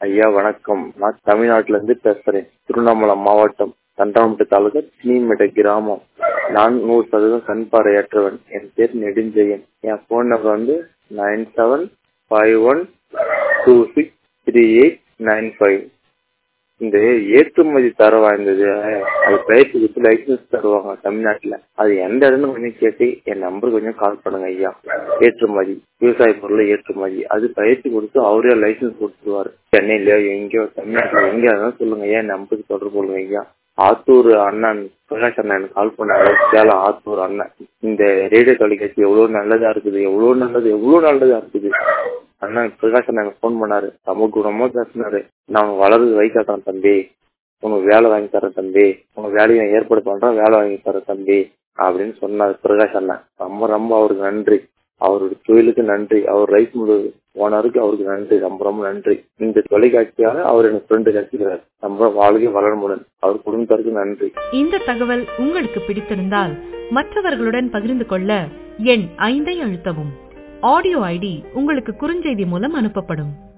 ஐயா வணக்கம் நான் தமிழ்நாட்டுல இருந்து பேசுறேன் திருவண்ணாமலை மாவட்டம் தண்டாமட்டு தாலுகா சினிமேட்டை கிராமம் நான் நூறு சதவீதம் கண் பார்வையற்றவன் என் பேர் நெடுஞ்செயன் என் போன் நம்பர் வந்து nine seven five one two six three eight nine five இந்த ஏற்றுமதி தர வாய்ந்தது அது பயிற்சி கொடுத்து லைசன்ஸ் தருவாங்க தமிழ்நாட்டுல அது எந்த இடம்னு கொஞ்சம் கேட்டு என் நம்பருக்கு கொஞ்சம் கால் பண்ணுங்க ஐயா ஏற்றுமதி விவசாய பொருள் ஏற்றுமதி அது பயிற்சி கொடுத்து அவரே லைசன்ஸ் கொடுத்துருவாரு சென்னையிலயோ எங்கேயோ தமிழ்நாட்டுல எங்க இருந்தாலும் சொல்லுங்க ஐயா என் நம்பருக்கு தொடர்பு கொள்ளுங்க ஐயா ஆத்தூர் அண்ணன் பிரகாஷ் அண்ணன் கால் பண்ணாரு சேலம் ஆத்தூர் அண்ணன் இந்த ரேடியோ தொலைக்காட்சி எவ்வளவு நல்லதா இருக்குது எவ்வளவு நல்லது எவ்வளவு நல்லதா இருக்குது அண்ணன் பிரகாஷ் அண்ணன் ஃபோன் பண்ணாரு ரொம்ப குணமா பேசினாரு நான் உனக்கு வளர்றது வயசாக்குறேன் தம்பி உனக்கு வேலை வாங்கி தரேன் தம்பி உனக்கு வேலையை ஏற்பாடு பண்றேன் வேலை வாங்கி தரேன் தம்பி அப்படின்னு சொன்னாரு பிரகாஷ் அண்ணன் ரொம்ப ரொம்ப அவருக்கு நன்றி அவருடைய தொழிலுக்கு நன்றி அவர் ரைஸ் மில் ஓனருக்கு அவருக்கு நன்றி ரொம்ப ரொம்ப நன்றி இந்த தொலைக்காட்சியால அவர் எனக்கு ஃப்ரெண்டு கிடைச்சிக்கிறார் ரொம்ப வாழ்க்கை வளரமுடன் அவர் குடும்பத்தாருக்கு நன்றி இந்த தகவல் உங்களுக்கு பிடித்திருந்தால் மற்றவர்களுடன் பகிர்ந்து கொள்ள எண் ஐந்தை அழுத்தவும் ஆடியோ ஐடி உங்களுக்கு குறுஞ்செய்தி மூலம் அனுப்பப்படும்